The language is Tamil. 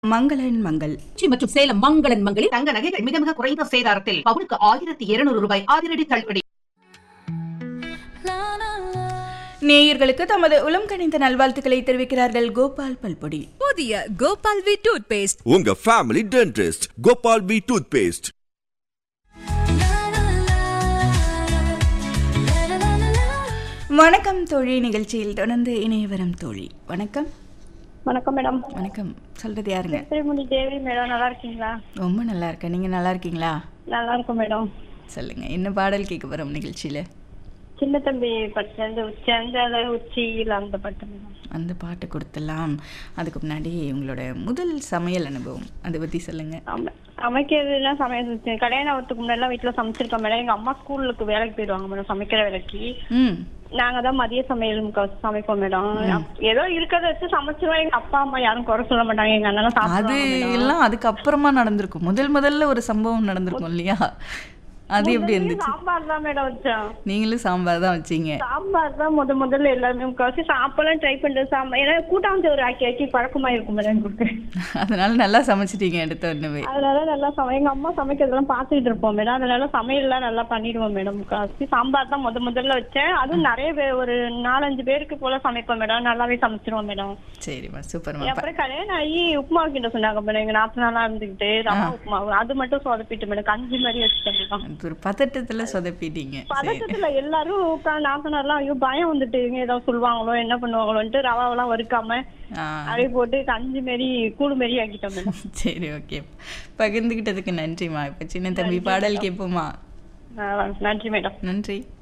மங்களன் மங்கள் திருச்சி மற்றும் சேலம் மங்களன் மங்களில் தங்க நகைகள் மிக மிக குறைந்த சேதாரத்தில் பவுனுக்கு ஆயிரத்தி இருநூறு ரூபாய் அதிரடி தள்ளுபடி நேயர்களுக்கு தமது உளம் கணிந்த நல்வாழ்த்துக்களை தெரிவிக்கிறார்கள் கோபால் பல்பொடி புதிய கோபால் வி டூத் பேஸ்ட் உங்க family dentist Gopal P toothpaste வணக்கம் தோழி நிகழ்ச்சியில் தொடர்ந்து இணைய வரும் தோழி வணக்கம் வணக்கம் மேடம் வணக்கம் சொல்றது யாருங்க திருமணி தேவி மேடம் நல்லா இருக்கீங்களா ரொம்ப நல்லா இருக்கேன் நீங்க நல்லா இருக்கீங்களா நல்லா இருக்கும் மேடம் சொல்லுங்க என்ன பாடல் கேட்க வரோம் நிகழ்ச்சியில சின்ன தம்பி பட்டு அந்த செந்தல உச்சியில் அந்த பட்டு மேடம் அந்த பாட்டு கொடுத்துடலாம் அதுக்கு முன்னாடி உங்களோட முதல் சமையல் அனுபவம் அதை பத்தி சொல்லுங்க சம- சமைக்கிறதுலாம் சமையல் கல்யாணம் ஆகிறதுக்கு முன்னாடிலாம் வீட்டில் சமைச்சிருக்கோம் மேடம் எங்கள் அம்மா ஸ்கூலுக்கு வேலைக்கு போயிடுவாங்க மேடம் சமைக்கிற வேலைக்கு ம் நாங்கள் தான் மதிய சமையல் முக்கால்வாசி சமைப்போம் மேடம் ஏதோ இருக்கிறத வச்சு சமைச்சிருவோம் எங்கள் அப்பா அம்மா யாரும் குறை சொல்ல மாட்டாங்க எங்கள் அண்ணன் அது சாப்பிடுவாங்க மேடம். எல்லாம் அதுக்கு அப்புறமா நடந்திருக்கும் முதல் முதல்ல ஒரு சம்பவம் நடந்திருக்கும் இல்லையா அது எப்படி இருந்துச்சு சாம்பார் தான் மேடம் வச்சோம் நீங்களும் சாம்பார் தான் வச்சீங்க சாம்பார் தான் முத முதல்ல எல்லாருமே முக்கால்வாசி சாப்பிடலாம் ட்ரை பண்ணிட்டு சாம்பார் ஏன்னா கூட்டாஞ்சோறு ஆக்கி ஆக்கி பழக்கமா இருக்கும் மேடம் எங்களுக்கு அதனால நல்லா சமைச்சிட்டீங்க எடுத்த உடனே அதனால நல்லா சமை எங்க அம்மா சமைக்கிறதெல்லாம் பார்த்துட்டு இருப்போம் மேடம் அதனால சமையல்லாம் நல்லா பண்ணிடுவோம் மேடம் முக்கால்வாசி சாம்பார் தான் முத முதல்ல வச்சேன் அதுவும் நிறைய பேர் ஒரு நாலஞ்சு பேருக்கு போல சமைப்போம் மேடம் நல்லாவே சமைச்சிருவோம் மேடம் சரிம்மா சூப்பர்மா அப்புறம் கல்யாணம் ஆகி உப்புமா கிட்ட சொன்னாங்க மேடம் எங்க நாத்து நாளா இருந்துகிட்டு ரவா உப்புமா அது மட்டும் சொதப்பிட்டு மேடம் கஞ்சி மாதிரி வச்சுட்டேன் மேடம் அது ஒரு பதட்டத்துல சொதப்பிட்டீங்க சரி பதட்டத்துல எல்லாரும் உட்காந்து நாத்தனார்லாம் ஐயோ பயம் வந்துட்டு இவங்க ஏதாவது சொல்லுவாங்களோ என்ன பண்ணுவாங்களோன்ட்டு ரவாவெல்லாம் வறுக்காம ஆ அப்படியே போட்டு கஞ்சி மாரி கூடு மாரி ஆக்கிட்டோம் மேடம் சரி ஓகே பகிர்ந்துக்கிட்டதுக்கு நன்றிம்மா இப்போ சின்ன தம்பி பாடல் கேட்போமா ஆ, நன்றி மேடம் நன்றி